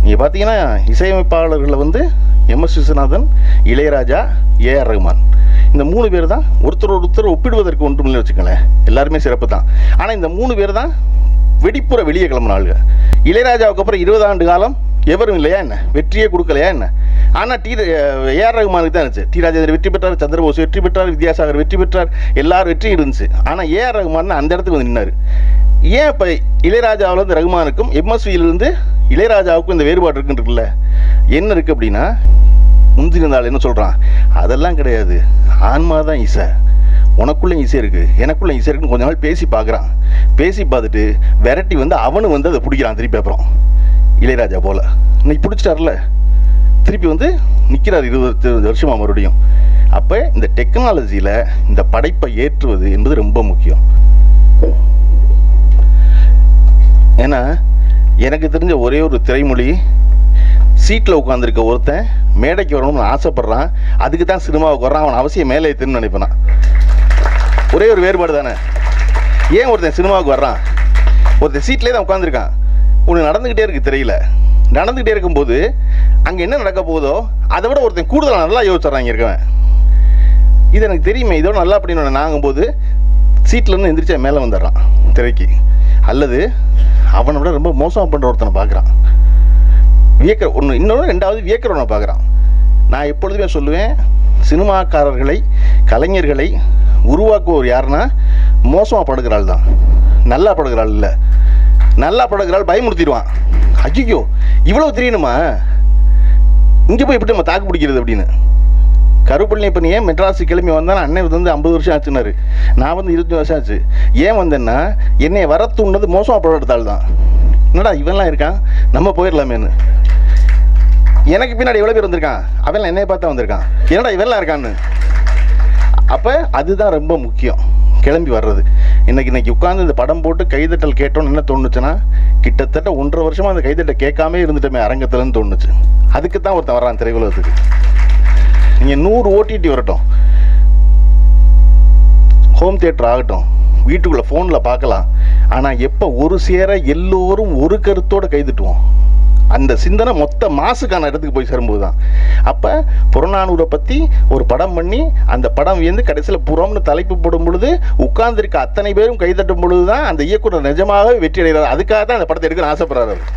நீங்கள் பார்த்தீங்கன்னா இசையமைப்பாளர்களில் வந்து எம்எஸ் விஸ்வநாதன் இளையராஜா ஏஆர் ரஹ்மான் இந்த மூணு பேர் தான் ஒருத்தர் ஒருத்தர் ஒப்பிடுவதற்கு ஒன்றும் இல்லை வச்சுக்கோங்களேன் எல்லாருமே சிறப்பு தான் ஆனால் இந்த மூணு பேர் தான் வெடிப்புற வெளியே கிளம்புன ஆளுங்க இளையராஜாவுக்கு அப்புறம் இருபது ஆண்டு காலம் எவரும் இல்லையா என்ன வெற்றியே கொடுக்கலையா என்ன ஆனால் டி ஏஆர் ரகுமானுக்கு தான் இருந்துச்சு டி ராஜேந்திரன் வெற்றி பெற்றார் சந்திரபோஸ் வெற்றி பெற்றார் வித்யாசாகர் வெற்றி பெற்றார் எல்லாரும் வெற்றியும் இருந்துச்சு ஆனால் ஏஆர் ரகுமான் அந்த இடத்துக்கு வந்து நின்னார் ஏன் இப்போ இளையராஜாவிலேருந்து ரகுமானுக்கும் எம்எஸ்வியிலிருந்து இளையராஜாவுக்கும் இந்த வேறுபாடு இருக்குன்றதுல என்ன இருக்குது அப்படின்னா முந்தின நாள் என்ன சொல்கிறான் அதெல்லாம் கிடையாது ஆன்மா தான் இசை உனக்குள்ள இசை இருக்குது எனக்குள்ள இசை இருக்குன்னு கொஞ்ச நாள் பேசி பார்க்குறான் பேசி பார்த்துட்டு விரட்டி வந்து அவனு வந்து அதை பிடிக்கிறான் திருப்பி அப்புறம் இளையராஜா போல இன்னைக்கு பிடிச்சிட்டார்ல திருப்பி வந்து நிற்கிறார் இருபது வருஷமா மறுபடியும் அப்போ இந்த டெக்னாலஜியில் இந்த படைப்பை ஏற்றுவது என்பது ரொம்ப முக்கியம் ஏன்னா எனக்கு தெரிஞ்ச ஒரே ஒரு திரைமொழி சீட்டில் உட்காந்துருக்க ஒருத்தன் மேடைக்கு வரணும்னு ஆசைப்படுறான் அதுக்கு தான் சினிமாவுக்கு வர்றான் அவன் அவசியம் மேலே ஏற்றுன்னு நினைப்பேன் நான். ஒரே ஒரு வேறுபாடு தானே ஏன் ஒருத்தன் சினிமாவுக்கு வர்றான் ஒருத்தன் சீட்லேயே தான் உட்காந்துருக்கான் ஒன்று நடந்துக்கிட்டே இருக்கு தெரியல நடந்துக்கிட்டே இருக்கும்போது அங்கே என்ன நடக்க போகுதோ அதை விட ஒருத்தன் கூடுதலாக நல்லா யோசிச்சிட்றான் இங்கே இருக்கவன் இது எனக்கு தெரியுமே இதோட நல்லா அப்படின்னு நாங்கும்போது சீட்லேருந்து எந்திரிச்சா மேலே வந்துடுறான் திரைக்கு அல்லது அவனை விட ரொம்ப மோசமாக பண்ணுற ஒருத்தனை பார்க்குறான் வியக்கிற ஒன்று இன்னொன்று ரெண்டாவது வியக்கிறவனை பார்க்குறான் நான் எப்பொழுதுமே சொல்லுவேன் சினிமாக்காரர்களை கலைஞர்களை உருவாக்குவோர் யாருன்னா மோசமாக படுகிறாள் தான் நல்லா படுகிறாள் இல்லை நல்லா படுகிறாள் பயமுறுத்திடுவான் ஐயோ இவ்வளோ தெரியணுமா இங்கே போய் எப்படி நம்ம தாக்கு பிடிக்கிறது அப்படின்னு கருப்பள்ளி இப்போ நீ ஏன் மெட்ராஸுக்கு கிளம்பி வந்தா அண்ணன் வந்து ஐம்பது வருஷம் ஆச்சுனாரு நான் வந்து இருபத்தஞ்சு வருஷம் ஆச்சு ஏன் வந்தேன்னா என்னை வர தூண்டது மோசமாக படுறதால் தான் என்னடா இவன்லாம் இருக்கான் நம்ம போயிடலாமேன்னு எனக்கு பின்னாடி எவ்வளோ பேர் வந்திருக்கான் அவன்லாம் என்னைய பார்த்தா வந்திருக்கான் என்னடா இவன்லாம் இருக்கான்னு அப்போ அதுதான் ரொம்ப முக்கியம் கிளம்பி வர்றது இன்னைக்கு இன்னைக்கு உட்காந்து இந்த படம் போட்டு கைதட்டல் கேட்டோன்னு என்ன தோணுச்சுன்னா கிட்டத்தட்ட ஒன்றரை வருஷமா அந்த கைதட்டல் கேட்காம இருந்துட்டோமே அரங்கத்துலன்னு தோணுச்சு அதுக்கு தான் ஒருத்தன் வர்றான் திரையுலகத்துக்கு நீங்கள் நூறு ஓடிடி வரட்டும் ஹோம் தியேட்டர் ஆகட்டும் வீட்டுக்குள்ளே ஃபோனில் பார்க்கலாம் ஆனால் எப்போ ஒரு சேர எல்லோரும் ஒரு கருத்தோட கைதட்டுவோம் அந்த சிந்தனை மொத்த மாசுக்கான இடத்துக்கு போய் சேரும்போது தான் அப்போ புறநானூரை பற்றி ஒரு படம் பண்ணி அந்த படம் வந்து கடைசியில் புறம்னு தலைப்பு போடும் பொழுது உட்கார்ந்திருக்க அத்தனை பேரும் கைதட்டும் பொழுது தான் அந்த இயக்குனர் நிஜமாகவே வெற்றி அடைகிறார் அதுக்காக தான் அந்த படத்தை எடுக்க ஆசைப்படுறாரு அவர்.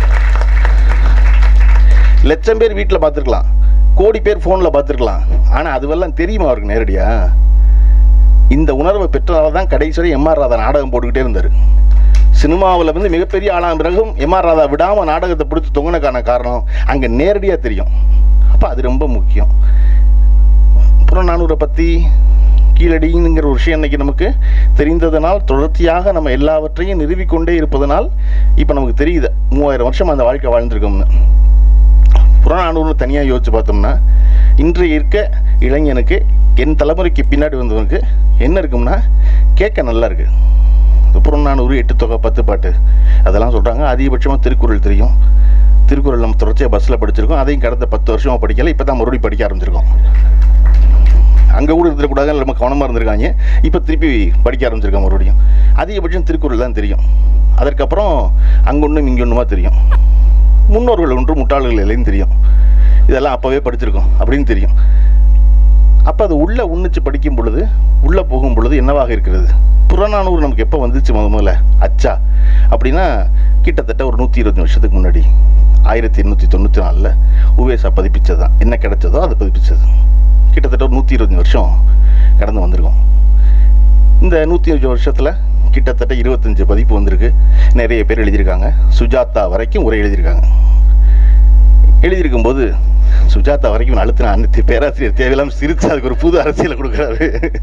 லட்சம் பேர் வீட்டில் பார்த்துருக்கலாம் கோடி பேர் ஃபோனில் பார்த்துருக்கலாம் ஆனால் அதுவெல்லாம் தெரியுமா அவருக்கு நேரடியா இந்த உணர்வை பெற்றதால தான் கடைசி வரை எம்ஆர் ராதா நாடகம் போட்டுக்கிட்டே இருந்தார் சினிமாவில் வந்து மிகப்பெரிய ஆளான பிறகும் எம்ஆர் ராதா விடாமல் நாடகத்தை பிடிச்சி தொங்குனக்கான காரணம் அங்கே நேரடியாக தெரியும் அப்போ அது ரொம்ப முக்கியம் புறநானூரை பற்றி கீழடிங்கிற ஒரு விஷயம் இன்னைக்கு நமக்கு தெரிந்ததனால் தொடர்ச்சியாக நம்ம எல்லாவற்றையும் நிறுவிக்கொண்டே இருப்பதனால் இப்போ நமக்கு தெரியுது மூவாயிரம் வருஷம் அந்த வாழ்க்கை வாழ்ந்திருக்கோம்னு புறநானூறுன்னு தனியாக யோசிச்சு பார்த்தோம்னா இன்றைய இருக்க இளைஞனுக்கு என் தலைமுறைக்கு பின்னாடி வந்தவனுக்கு என்ன இருக்கும்னா கேட்க நல்லா இருக்கு இந்த புறநானூறு எட்டு தொகை பத்து பாட்டு அதெல்லாம் சொல்கிறாங்க அதிகபட்சமாக திருக்குறள் தெரியும் திருக்குறள் நம்ம தொடர்ச்சியாக பஸ்ஸில் படிச்சிருக்கோம் அதையும் கடந்த பத்து வருஷமாக படிக்கல இப்போ தான் மறுபடியும் படிக்க ஆரம்பிச்சிருக்கோம் அங்கே கூட இருந்துடக்கூடாது நம்ம கவனமாக இருந்திருக்காங்க இப்போ திருப்பி படிக்க ஆரம்பிச்சிருக்கோம் மறுபடியும் அதிகபட்சம் திருக்குறள் தான் தெரியும் அதற்கப்புறம் அங்கொன்றும் இங்கொன்றுமா தெரியும் முன்னோர்கள் ஒன்று முட்டாள்கள் இல்லைன்னு தெரியும் இதெல்லாம் அப்போவே படிச்சிருக்கோம் அப்படின்னு தெரியும் அப்போ அது உள்ளே உன்னிச்சு படிக்கும் பொழுது உள்ளே போகும் பொழுது என்னவாக இருக்கிறது புறநானூறு நமக்கு எப்போ வந்துச்சு முத முதல்ல அச்சா அப்படின்னா கிட்டத்தட்ட ஒரு நூற்றி இருபது வருஷத்துக்கு முன்னாடி ஆயிரத்தி எண்ணூற்றி தொண்ணூற்றி நாலில் உவேசா பதிப்பிச்சது தான் என்ன கிடைச்சதோ அதை பதிப்பிச்சது கிட்டத்தட்ட ஒரு நூற்றி இருபது வருஷம் கடந்து வந்திருக்கோம் இந்த நூற்றி இருபது வருஷத்தில் கிட்டத்தட்ட இருபத்தஞ்சு பதிப்பு வந்திருக்கு நிறைய பேர் எழுதியிருக்காங்க சுஜாதா வரைக்கும் உரை எழுதியிருக்காங்க எழுதியிருக்கும்போது சுஜாதா வரைக்கும் அழுத்தின அனைத்து பேராசிரியர் தேவையில்லாமல் சிரிச்சு அதுக்கு ஒரு புது அரசியலை கொடுக்குறாரு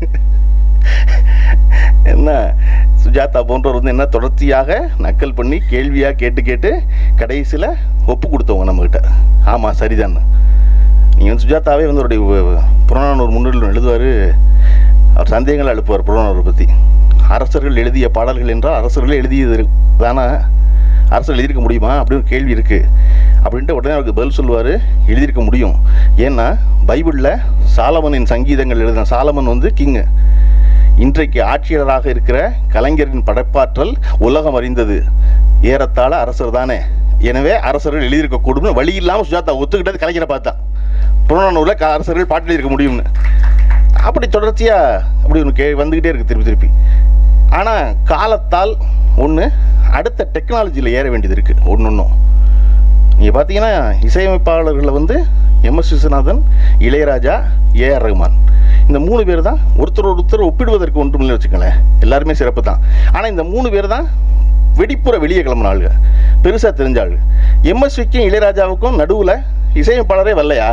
என்ன சுஜாதா போன்றவர் வந்து என்ன தொடர்ச்சியாக நக்கல் பண்ணி கேள்வியாக கேட்டு கேட்டு கடைசியில் ஒப்பு கொடுத்தவங்க நம்மக்கிட்ட ஆமாம் சரிதான் நீங்கள் வந்து சுஜாதாவே வந்து அவருடைய உ- புறநானூறு முன்னிலையில் எழுதுவார் அவர் சந்தேகங்களை எழுப்புவார் புறநானூரை பற்றி அரசர்கள் எழுதிய பாடல்கள் என்றால் அரசர்களே எழுதியது தானே அரசர் எழுதியிருக்க முடியுமா அப்படின்னு ஒரு கேள்வி இருக்குது அப்படின்ட்டு உடனே அவருக்கு பதில் சொல்லுவார் எழுதியிருக்க முடியும் ஏன்னா பைபிளில் சாலமனின் சங்கீதங்கள் எழுதின சாலமன் வந்து கிங்கு இன்றைக்கு ஆட்சியாளராக இருக்கிற கலைஞரின் படைப்பாற்றல் உலகம் அறிந்தது ஏறத்தாழ அரசர் தானே எனவே அரசர்கள் எழுதியிருக்கக்கூடும்னு வழி இல்லாமல் சுஜாதா ஒத்துக்கிட்டது கலைஞரை பார்த்தா புறநானூரில் க- அரசர்கள் பாட்டு எழுதியிருக்க முடியும்னு அப்படி தொடர்ச்சியாக அப்படி ஒன்று கே வந்துக்கிட்டே இருக்கு திருப்பி திருப்பி ஆனால் காலத்தால் ஒன்று அடுத்த டெக்னாலஜியில் ஏற வேண்டியது இருக்குது ஒன்று ஒன்றும் நீங்கள் பார்த்தீங்கன்னா இசையமைப்பாளர்களில் வந்து எம்எஸ் விஸ்வநாதன் இளையராஜா ஏஆர் ரஹ்மான் இந்த மூணு பேர் தான் ஒருத்தர் ஒருத்தர் ஒப்பிடுவதற்கு ஒன்றும் இல்லை வச்சுக்கோங்களேன் எல்லாருமே சிறப்பு தான் ஆனால் இந்த மூணு பேர் தான் வெடிப்புற வெளியே கிளம்புன ஆளுங்க பெருசாக தெரிஞ்ச ஆளு எம்எஸ்விக்கும் இளையராஜாவுக்கும் நடுவில் இசையமைப்பாளரே வரலையா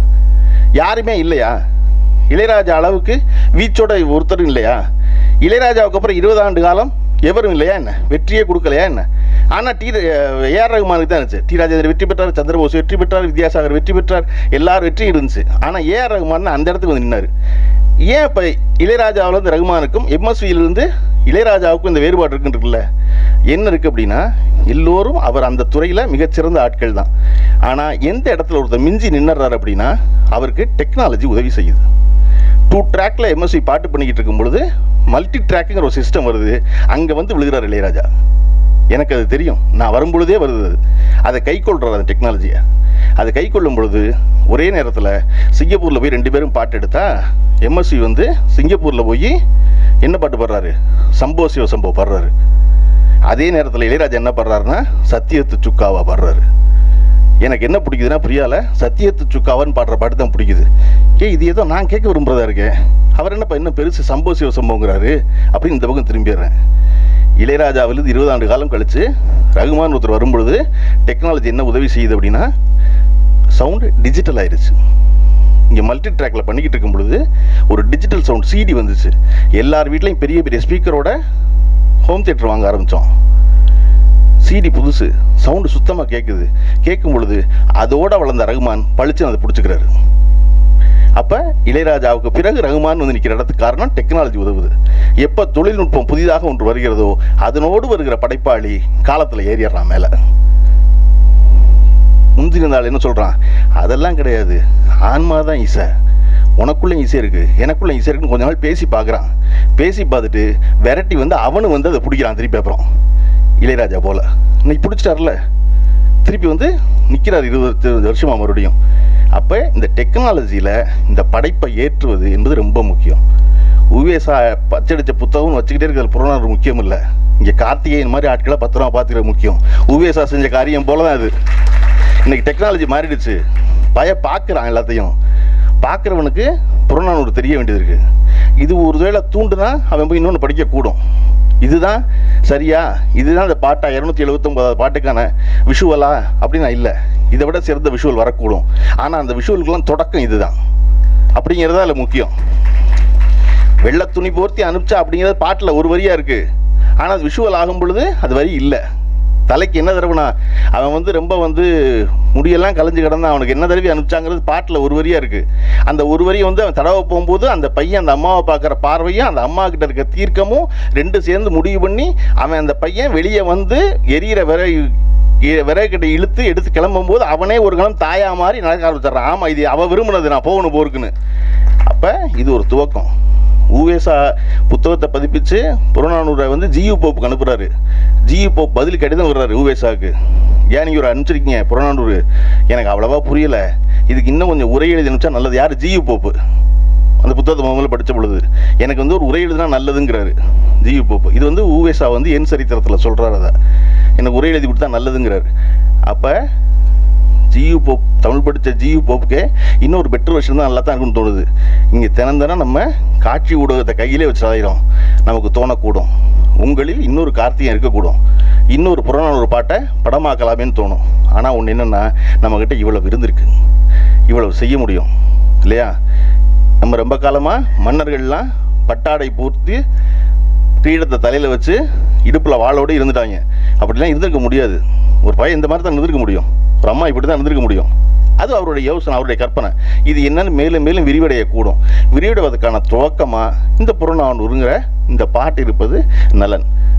யாருமே இல்லையா இளையராஜா அளவுக்கு வீச்சோட ஒருத்தரும் இல்லையா இளையராஜாவுக்கு அப்புறம் இருபது ஆண்டு காலம் எவரும் இல்லையா என்ன வெற்றியே கொடுக்கலையா என்ன ஆனால் டி ஏஆர் ரகுமானுக்கு தான் இருந்துச்சு டி ராஜேந்திரன் வெற்றி பெற்றார் சந்திரபோஸ் வெற்றி பெற்றார் வித்யாசாகர் வெற்றி பெற்றார் எல்லாரும் வெற்றியும் இருந்துச்சு ஆனால் ஏஆர் ரகுமான் அந்த இடத்துக்கு வந்து நின்னாரு ஏன் இப்போ இளையராஜாவிலேருந்து ரகுமானுக்கும் எம்எஸ்வியிலிருந்து இளையராஜாவுக்கும் இந்த வேறுபாடு இருக்குன்னு என்ன இருக்குது அப்படின்னா எல்லோரும் அவர் அந்த துறையில் மிகச்சிறந்த ஆட்கள் தான் ஆனால் எந்த இடத்துல ஒருத்தர் மிஞ்சி நின்னுறாரு அப்படின்னா அவருக்கு டெக்னாலஜி உதவி செய்யுது டூ ட்ராக்ல எம்எஸ்சி பாட்டு பண்ணிக்கிட்டு இருக்கும் பொழுது மல்டி ட்ராக்குங்கிற ஒரு சிஸ்டம் வருது அங்கே வந்து விழுகிறார் இளையராஜா எனக்கு அது தெரியும் நான் வரும்பொழுதே வருது அது அதை கை கொள்றாரு அந்த டெக்னாலஜியை அதை கை கொள்ளும் பொழுது ஒரே நேரத்தில் சிங்கப்பூரில் போய் ரெண்டு பேரும் பாட்டு எடுத்தா எம்எஸ்சி வந்து சிங்கப்பூரில் போய் என்ன பாட்டு பாடுறாரு சம்போ சிவ சம்போ பாடுறாரு அதே நேரத்தில் இளையராஜா என்ன பாடுறாருன்னா சத்தியத்து சுக்காவா பாடுறாரு எனக்கு என்ன பிடிக்குதுன்னா பிரியால சத்தியத்து சுக்காவான்னு பாடுற பாட்டு தான் பிடிக்குது ஏ இது ஏதோ நான் கேட்க விரும்புறதா இருக்கே அவர் என்னப்பா இன்னும் பெருசு சம்போ சிவ சம்போங்கிறாரு அப்படின்னு இந்த பக்கம் திரும்பிடுறேன் இளையராஜாவிலிருந்து இருபது ஆண்டு காலம் கழிச்சு ரகுமான் ஒருத்தர் வரும்பொழுது டெக்னாலஜி என்ன உதவி செய்யுது அப்படின்னா சவுண்டு டிஜிட்டல் ஆயிருச்சு இங்கே மல்டி ட்ராக்ல பண்ணிக்கிட்டு இருக்கும் பொழுது ஒரு டிஜிட்டல் சவுண்ட் சிடி வந்துச்சு எல்லார் வீட்லேயும் பெரிய பெரிய ஸ்பீக்கரோட ஹோம் தியேட்டர் வாங்க ஆரம்பித்தோம் சிடி புதுசு சவுண்டு சுத்தமாக கேட்குது கேட்கும் பொழுது அதோட வளர்ந்த ரகுமான் பளிச்சுன்னு அதை பிடிச்சிக்கிறாரு அப்போ இளையராஜாவுக்கு பிறகு ரகுமான் வந்து நிற்கிற இடத்துக்கு காரணம் டெக்னாலஜி உதவுது எப்போ தொழில்நுட்பம் புதிதாக ஒன்று வருகிறதோ அதனோடு வருகிற படைப்பாளி காலத்தில் ஏறிடுறான் மேலே முந்தின நாள் என்ன சொல்கிறான் அதெல்லாம் கிடையாது ஆன்மா தான் இசை உனக்குள்ள இசை இருக்கு எனக்குள்ள இசை இருக்குன்னு கொஞ்ச நாள் பேசி பார்க்குறான் பேசி பார்த்துட்டு விரட்டி வந்து அவனு வந்து அதை பிடிக்கிறான் திருப்பி அப்புறம் இளையராஜா போல இன்னைக்கு பிடிச்சிட்டார்ல திருப்பி வந்து நிற்கிறார் இருபது வருஷமா மறுபடியும் அப்போ இந்த டெக்னாலஜியில் இந்த படைப்பை ஏற்றுவது என்பது ரொம்ப முக்கியம் உவேசா பச்சடிச்ச புத்தகம் வச்சுக்கிட்டே இருக்கிறது புறநானூறு முக்கியம் இல்லை இங்கே கார்த்திகேயன் மாதிரி ஆட்களை பத்திரமா பார்த்துக்கிறது முக்கியம் உவேசா செஞ்ச காரியம் போல தான் அது இன்னைக்கு டெக்னாலஜி மாறிடுச்சு பய பார்க்குறான் எல்லாத்தையும் பார்க்குறவனுக்கு புறநானூறு தெரிய வேண்டியது இருக்கு இது ஒரு வேளை தூண்டுனா அவன் போய் இன்னொன்று படிக்கக்கூடும் இதுதான் சரியா இதுதான் அந்த பாட்டா இரநூத்தி எழுபத்தொம்பதாவது பாட்டுக்கான விஷுவலா அப்படின்னா இல்லை இதை விட சிறந்த விஷுவல் வரக்கூடும் ஆனால் அந்த விஷுவலுக்கெல்லாம் தொடக்கம் இதுதான் அப்படிங்கிறது அதில் முக்கியம் வெள்ளை துணி போர்த்தி அனுப்பிச்சா அப்படிங்கிறது பாட்டில் ஒரு வரியா இருக்கு ஆனால் அது விஷுவல் ஆகும் பொழுது அது வரி இல்லை தலைக்கு என்ன தடவுனா அவன் வந்து ரொம்ப வந்து முடியெல்லாம் கலைஞ்சு கிடந்தான் அவனுக்கு என்ன தடவி அனுப்பிச்சாங்கிறது பாட்டில் ஒரு வரியா இருக்கு அந்த ஒரு வரியை வந்து அவன் தடவை போகும்போது அந்த பையன் அந்த அம்மாவை பார்க்குற பார்வையும் அந்த அம்மா கிட்ட இருக்க தீர்க்கமும் ரெண்டு சேர்ந்து முடிவு பண்ணி அவன் அந்த பையன் வெளியே வந்து எரியிற விரை விறகிட்ட இழுத்து எடுத்து கிளம்பும்போது அவனே ஒரு கணம் தாயா மாதிரி நடக்க ஆரம்பிச்சிடுறான் ஆமாம் இது அவ விரும்பினது நான் போகணும் போருக்குன்னு அப்போ இது ஒரு துவக்கம் ஊவேசா புத்தகத்தை பதிப்பிச்சு புறநானூரை வந்து ஜியு போப்புக்கு அனுப்புறாரு ஜியு போப் பதில் கடிதம் விடுறாரு ஊவேசாவுக்கு ஏன் நீங்கள் ஒரு அனுப்பிச்சிருக்கீங்க புறநானூறு எனக்கு அவ்வளவா புரியல இதுக்கு இன்னும் கொஞ்சம் உரை எழுதி அனுப்பிச்சா நல்லது யார் ஜியு போப்பு அந்த புத்தகத்தை முதல்ல படித்த பொழுது எனக்கு வந்து ஒரு உரை எழுதுனா நல்லதுங்கிறாரு ஜியு போப்பு இது வந்து ஊவேசா வந்து என் சரித்திரத்தில் சொல்கிறாரு அதை எனக்கு உரை எழுதி கொடுத்தா நல்லதுங்கிறாரு அப்போ ஜியு போப் தமிழ் படித்த ஜியு போப்புக்கே இன்னொரு பெட்டர் வருஷன் தான் நல்லா தான் இருக்குன்னு தோணுது இங்கே தினம் தினம் நம்ம காட்சி ஊடகத்தை கையிலே வச்சு அலைகிறோம் நமக்கு தோணக்கூடும் உங்களில் இன்னொரு கார்த்திகை இருக்கக்கூடும் இன்னொரு புறநானூறு பாட்டை படமாக்கலாமேன்னு தோணும் ஆனால் ஒன்று என்னென்னா நம்மக்கிட்ட இவ்வளவு இருந்திருக்கு இவ்வளவு செய்ய முடியும் இல்லையா நம்ம ரொம்ப காலமாக மன்னர்கள்லாம் பட்டாடை பூர்த்தி கிரீடத்தை தலையில் வச்சு இடுப்பில் வாளோடு இருந்துட்டாங்க அப்படிலாம் இருந்திருக்க முடியாது ஒரு பையன் இந்த மாதிரி தான் இருந்திருக்க முடியும் ஒரு அம்மா இப்படி தான் இருந்திருக்க முடியும் அது அவருடைய யோசனை அவருடைய கற்பனை இது என்னன்னு மேலும் மேலும் விரிவடையக்கூடும் விரிவடைவதற்கான துவக்கமாக இந்த புறநானூறுங்கிற இந்த பாட்டு இருப்பது நலன்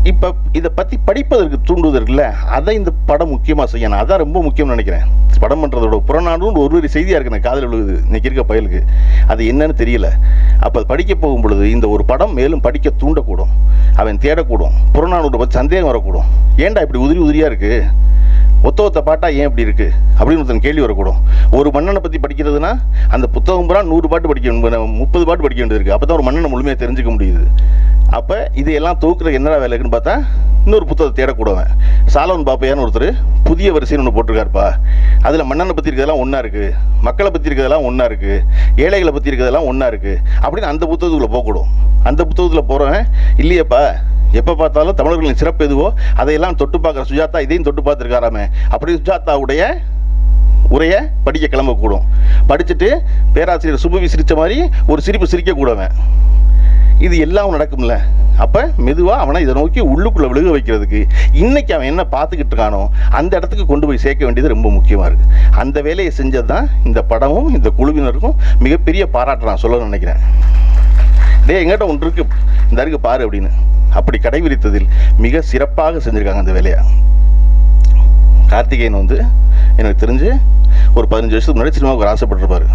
இப்போ இதை பற்றி படிப்பதற்கு தூண்டுவதற்குல அதை இந்த படம் முக்கியமாக செய்யணும் அதான் ரொம்ப முக்கியம்னு நினைக்கிறேன் படம் பண்ணுறதோட புறநானூறு ஒரு ஒரு செய்தியாக இருக்கு எனக்கு காதில் விழுகுது இன்னைக்கு இருக்க பயலுக்கு அது என்னன்னு தெரியல அப்போ படிக்க போகும் பொழுது இந்த ஒரு படம் மேலும் படிக்க தூண்டக்கூடும் அவன் தேடக்கூடும் புறநானூறு பற்றி சந்தேகம் வரக்கூடும் ஏன்டா இப்படி உதிரி உதிரியாக இருக்குது ஒத்த ஒத்த பாட்டா ஏன் இப்படி இருக்கு அப்படின்னு ஒருத்தன் கேள்வி வரக்கூடும் ஒரு மன்னனை பற்றி படிக்கிறதுனா அந்த புத்தகம் பூரா நூறு பாட்டு படிக்க வேண்டிய- முப்பது பாட்டு படிக்க வேண்டியது இருக்கு அப்போ தான் ஒரு மன்னனை முழுமையாக தெரிஞ்சுக்க முடியுது அப்போ இதையெல்லாம் தொகுக்கிற என்னடா வேலை இருக்குன்னு பார்த்தா இன்னொரு புத்தகத்தை தேடக்கூடவன் சாலவன் பாப்பையான்னு ஒருத்தர் புதிய வரிசைன்னு ஒன்று போட்டிருக்காருப்பா அதில் மன்னனை பற்றி இருக்கிறதெல்லாம் ஒன்றா இருக்குது மக்களை பற்றி இருக்கிறதெல்லாம் ஒன்றா இருக்குது ஏழைகளை பற்றி இருக்கிறதெல்லாம் ஒன்றா இருக்குது அப்படின்னு அந்த புத்தகத்துக்குள்ளே போகக்கூடும் அந்த புத்தகத்தில் போகிறவன் இல்லையேப்பா எப்போ பார்த்தாலும் தமிழர்களின் சிறப்பு எதுவோ அதையெல்லாம் தொட்டு பார்க்குற சுஜாதா இதையும் தொட்டு பார்த்துருக்காராமே அப்படி சுஜாதாவுடைய உரையை படிக்க கிளம்பக்கூடும் படிச்சுட்டு பேராசிரியர் சுபவி சிரித்த மாதிரி ஒரு சிரிப்பு சிரிக்கக்கூடவன் இது எல்லாம் நடக்கும்ல அப்போ மெதுவாக அவனை இதை நோக்கி உள்ளுக்குள்ளே விழுக வைக்கிறதுக்கு இன்னைக்கு அவன் என்ன பார்த்துக்கிட்டு இருக்கானோ அந்த இடத்துக்கு கொண்டு போய் சேர்க்க வேண்டியது ரொம்ப முக்கியமாக இருக்குது அந்த வேலையை செஞ்சது தான் இந்த படமும் இந்த குழுவினருக்கும் மிகப்பெரிய பாராட்டு நான் சொல்ல நினைக்கிறேன் டேய் எங்கிட்ட ஒன்று இருக்கு இந்த இருக்கு பாரு அப்படின்னு அப்படி கடைபிடித்ததில் மிக சிறப்பாக செஞ்சுருக்காங்க அந்த வேலையை கார்த்திகேயன் வந்து எனக்கு தெரிஞ்சு ஒரு பதினஞ்சு வருஷத்துக்கு முன்னாடி சினிமாவுக்கு ஒரு ஆசைப்பட்டிருப்பாரு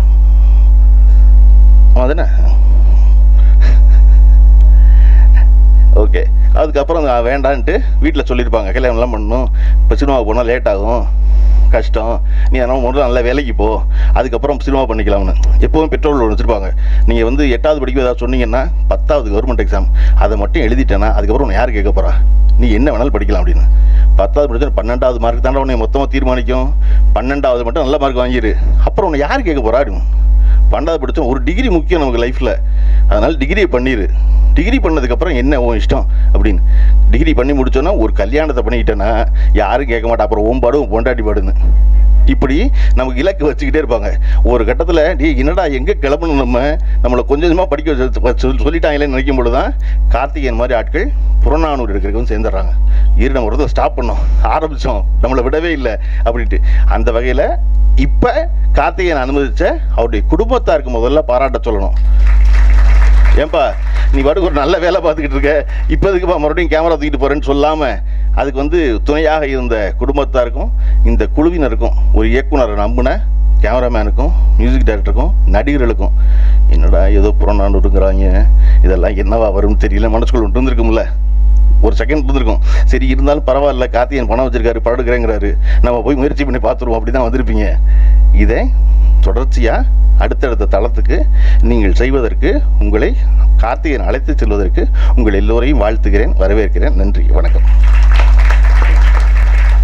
ஆமாம் தானே ஓகே அதுக்கப்புறம் நான் வேண்டான்ட்டு வீட்டில் சொல்லியிருப்பாங்க கல்யாணம்லாம் பண்ணணும் இப்போ சினிமாவுக்கு போனால் லேட் ஆகும் கஷ்டம் நீ அதனால் முதல்ல நல்ல வேலைக்கு போ அதுக்கப்புறம் சினிமா பண்ணிக்கலாம்னு எப்போவும் பெட்ரோல் வச்சுருப்பாங்க நீங்கள் வந்து எட்டாவது படிக்க ஏதாவது சொன்னீங்கன்னா பத்தாவது கவர்மெண்ட் எக்ஸாம் அதை மட்டும் எழுதிட்டேன்னா அதுக்கப்புறம் உன்னை யார் கேட்க போகிறா நீ என்ன வேணாலும் படிக்கலாம் அப்படின்னு பத்தாவது படிச்சா பன்னெண்டாவது மார்க் தாண்டா உன்னை மொத்தமாக தீர்மானிக்கும் பன்னெண்டாவது மட்டும் நல்ல மார்க் வாங்கிடு அப்புறம் உன்னை யார் கேட்க போறா அப்படின்னு பன்னெண்டாவது படித்தோம் ஒரு டிகிரி முக்கியம் நமக்கு லைஃப்பில் அதனால் டிகிரியை பண்ணிடு டிகிரி பண்ணதுக்கப்புறம் என்ன உன் இஷ்டம் அப்படின்னு டிகிரி பண்ணி முடிச்சோன்னா ஒரு கல்யாணத்தை பண்ணிக்கிட்டேன்னா யாரும் கேட்க மாட்டா அப்புறம் ஓம் பாடு உன் பொண்டாட்டி பாடுன்னு இப்படி நமக்கு இலக்கு வச்சுக்கிட்டே இருப்பாங்க ஒரு கட்டத்தில் டே என்னடா எங்கே கிளம்பணும் நம்ம நம்மளை கொஞ்சம் கொஞ்சமாக படிக்க வச்சு- வச்சு- சொல்லிட்டாங்களேன்னு நினைக்கும் பொழுது தான் கார்த்திகேயன் மாதிரி ஆட்கள் புறநானூறு எடுக்கிறதுக்கு சேர்ந்துடுறாங்க இரு நம்ம ஒரு ஸ்டாப் பண்ணோம் ஆரம்பித்தோம் நம்மளை விடவே இல்லை அப்படின்ட்டு அந்த வகையில் இப்போ கார்த்திகேயன் அனுமதிச்ச அவருடைய குடும்பத்தாருக்கு முதல்ல பாராட்ட சொல்லணும் ஏன்பா நீ பாட்டுக்கு ஒரு நல்ல வேலை பார்த்துக்கிட்டு இருக்க இப்போ எதுக்குப்பா மறுபடியும் கேமரா தூக்கிட்டு போறேன்னு சொல்லாம அதுக்கு வந்து துணையாக இருந்த குடும்பத்தாருக்கும் இந்த குழுவினருக்கும் ஒரு இயக்குனரை நம்பின கேமராமேனுக்கும் மியூசிக் டைரக்டருக்கும் நடிகர்களுக்கும் என்னடா ஏதோ புறநானூறுங்கிறாங்க இதெல்லாம் என்னவா வரும்னு தெரியல மனசுக்குள்ள ஒன்று இருந்திருக்கும்ல ஒரு செகண்ட் இருந்திருக்கும் சரி இருந்தாலும் பரவாயில்ல கார்த்திகேயன் பணம் வச்சிருக்காரு படம் எடுக்கிறேங்கிறாரு நம்ம போய் முயற்சி பண்ணி பார்த்துருவோம் அப்படி தான் வந்திருப்பீங்க இதை தொடர்ச்சியாக அடுத்தடுத்த தளத்துக்கு நீங்கள் செய்வதற்கு உங்களை கார்த்திகேயன் அழைத்து செல்வதற்கு உங்கள் எல்லோரையும் வாழ்த்துகிறேன் வரவேற்கிறேன் நன்றி வணக்கம்